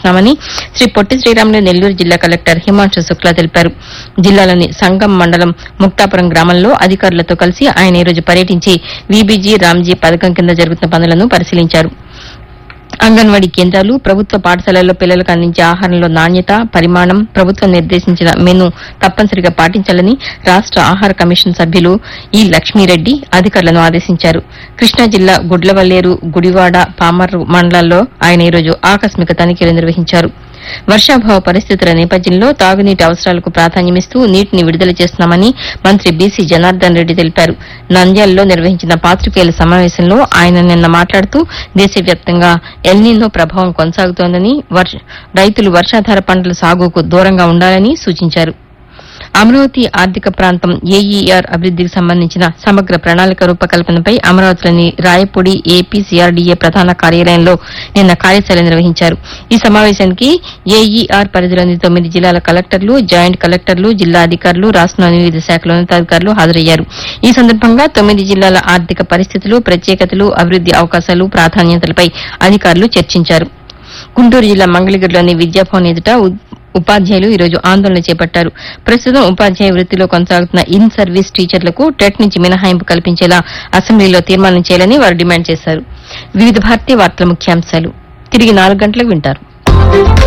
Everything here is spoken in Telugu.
చేస్తున్నామని శ్రీ పొట్టి శ్రీరాములు నెల్లూరు జిల్లా కలెక్టర్ హిమాంశు శుక్లా తెలిపారు జిల్లాలోని సంగం మండలం ముక్తాపురం గ్రామంలో అధికారులతో కలిసి ఆయన ఈరోజు పర్యటించి వీబీజీ రామ్జీ పథకం కింద జరుగుతున్న పనులను పరిశీలించారు అంగన్వాడీ కేంద్రాలు ప్రభుత్వ పాఠశాలల్లో పిల్లలకు అందించే ఆహారంలో నాణ్యత పరిమాణం ప్రభుత్వం నిర్దేశించిన మెను తప్పనిసరిగా పాటించాలని రాష్ట ఆహార కమిషన్ సభ్యులు ఈ లక్ష్మీరెడ్డి అధికారులను ఆదేశించారు కృష్ణా జిల్లా గుడ్లవల్లేరు గుడివాడ పామర్రు మండలాల్లో ఆయన ఈరోజు ఆకస్మిక తనిఖీలు నిర్వహించారు వర్షాభావ పరిస్థితుల నేపథ్యంలో తాగునీటి అవసరాలకు ప్రాధాన్యమిస్తూ నీటిని విడుదల చేస్తున్నామని మంత్రి బీసీ జనార్దన్ రెడ్డి తెలిపారు నంద్యాలలో నిర్వహించిన పాత్రికేయుల సమావేశంలో ఆయన నిన్న మాట్లాడుతూ దేశవ్యాప్తంగా ఎల్నినో ప్రభావం కొనసాగుతోందని వర్ష- రైతులు వర్షాధార పంటల సాగుకు దూరంగా ఉండాలని సూచించారు అమరావతి ఆర్థిక ప్రాంతం ఏఈఆర్ అభివృద్దికి సంబంధించిన సమగ్ర ప్రణాళిక రూపకల్పనపై అమరావతిలోని రాయపూడి ఏపీ సిఆర్డీఏ ప్రధాన కార్యాలయంలో నిన్న కార్యశాల నిర్వహించారు ఈ సమావేశానికి ఏఈఆర్ పరిధిలోని తొమ్మిది జిల్లాల కలెక్టర్లు జాయింట్ కలెక్టర్లు జిల్లా అధికారులు రాష్ట్రంలోని వివిధ శాఖల ఉన్నతాధికారులు హాజరయ్యారు ఈ సందర్భంగా తొమ్మిది జిల్లాల ఆర్థిక పరిస్థితులు ప్రత్యేకతలు అభివృద్ది అవకాశాలు ప్రాధాన్యతలపై అధికారులు చర్చించారు గుంటూరు జిల్లా మంగళగిరిలోని విద్యాభవన్ ఎదుట ఉ- ఉపాధ్యాయులు ఈరోజు ఆందోళన చేపట్టారు ప్రస్తుతం ఉపాధ్యాయ వృత్తిలో కొనసాగుతున్న ఇన్ సర్వీస్ టీచర్లకు టెట్ నుంచి మినహాయింపు కల్పించేలా అసెంబ్లీలో తీర్మానం చేయాలని వారు డిమాండ్ చేశారు వివిధ భారతీయ వార్తల ముఖ్యాంశాలు తిరిగి నాలుగు గంటలకు వింటారు